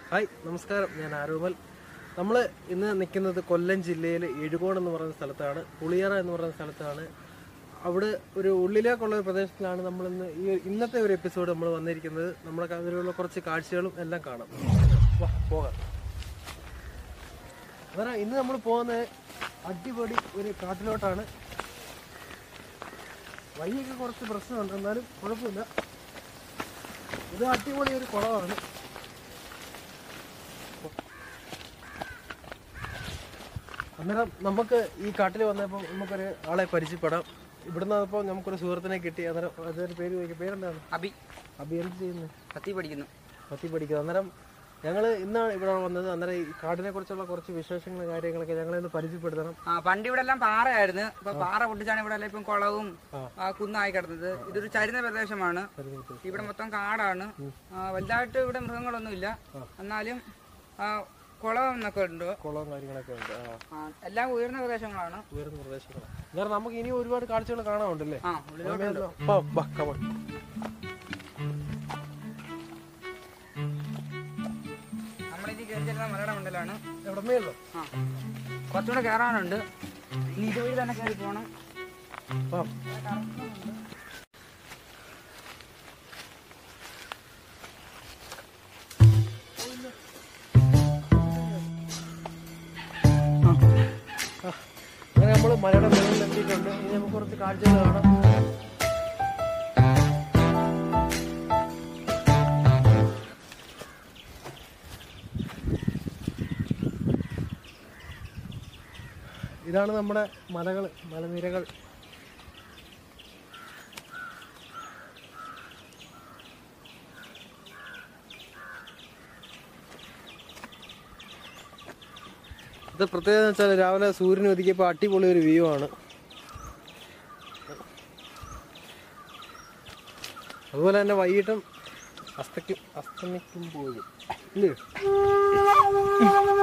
Hi നമസ്കാരം ഞാൻ ആരോമൽ നമ്മൾ ഇന്ന് നിൽക്കുന്നത് കൊല്ലം ജില്ലയിൽ എഴുകോൺ എന്ന് പറയുന്ന സ്ഥലത്താണ് പുളിയറ എന്ന് പറയുന്ന സ്ഥലത്താണ് അവിടെ ഒരു ഉള്ളിലേക്കുള്ള ഒരു പ്രദേശത്തിലാണ് നമ്മൾ ഇന്ന് ഈ ഇന്നത്തെ ഒരു എപ്പിസോഡ് നമ്മൾ വന്നിരിക്കുന്നത് നമ്മുടെ അതിലുള്ള കുറച്ച് കാഴ്ചകളും എല്ലാം കാണാം വാ പോകാം അതാണ് ഇന്ന് നമ്മൾ പോകുന്നത് അടിപൊളി ഒരു കാട്ടിലോട്ടാണ് വഴിയൊക്കെ കുറച്ച് പ്രശ്നമുണ്ട് എന്നാലും കുഴപ്പമില്ല ഇത് അടിപൊളി ഒരു കുളമാണ് അന്നേരം നമുക്ക് ഈ കാട്ടിൽ വന്നപ്പോൾ നമുക്കൊരു ആളെ പരിചയപ്പെടാം ഇവിടുന്ന് വന്നപ്പോൾ നമുക്കൊരു സുഹൃത്തിനെ കിട്ടി അന്നേരം അതൊരു പേര് ചോദിക്കും പേരെന്താണ് അബി അഭി എന്ത് ചെയ്യുന്നത് പത്തി പഠിക്കുന്നു പത്തി പഠിക്കുന്നത് അന്നേരം ഞങ്ങൾ ഇന്നാണ് ഇവിടെ വന്നത് അന്നേരം ഈ കാടിനെ കുറിച്ചുള്ള കുറച്ച് വിശേഷങ്ങളും കാര്യങ്ങളൊക്കെ ഞങ്ങളെ ഒന്ന് പരിചയപ്പെടുത്തണം ആ പണ്ട് ഇവിടെ എല്ലാം പാറയായിരുന്നു ഇപ്പൊ പാറ പൊട്ടിച്ചാണ് ഇവിടെ എല്ലാം ഇപ്പം കുളവും ആ. ആ, കുന്നായി കിടന്നത് ഇതൊരു ചരിത പ്രദേശമാണ് ഇവിടെ മൊത്തം കാടാണ് ആ, വലുതായിട്ട് ഇവിടെ മൃഗങ്ങളൊന്നും ഇല്ല എന്നാലും ആ, കുളം എന്നൊക്കെ ഉണ്ട് കുളവും കാര്യങ്ങളൊക്കെ ഉണ്ട് ആ ആ, എല്ലാം ഉയർന്ന പ്രദേശങ്ങളാണ് ഉയർന്ന പ്രദേശങ്ങളാണ് അന്നേരം നമുക്ക് ഇനി ഒരുപാട് കാഴ്ചകൾ കാണാനുണ്ടല്ലേ ആ ഉള്ളിലോട്ടുണ്ട് വാ, വാ, come on. നമ്മളിത് കയറി ചെല്ലുന്ന മലയുടെ മണ്ടലാണ് എവിടെ മേലോ ആ കുറച്ചുകൂടെ കയറാനുണ്ട് ഇനി ഇതുവഴി തന്നെ കയറി പോകണം വാ അങ്ങനെ നമ്മൾ മലയുടെ മുകളിൽ എത്തിയിട്ടുണ്ട് ഇനി നമുക്ക് കുറച്ച് കാഴ്ചകൾ കാണാം ഇതാണ് നമ്മുടെ മലകൾ മലനിരകൾ ഇത് പ്രത്യേകത എന്ന് വെച്ചാൽ രാവിലെ സൂര്യൻ ഒതുക്കിയപ്പോൾ അടിപൊളി ഒരു വ്യൂ ആണ് അതുപോലെ തന്നെ വൈകിട്ടും അസ്തക്കും അസ്തമിക്കുമ്പോഴും ഇല്ലേ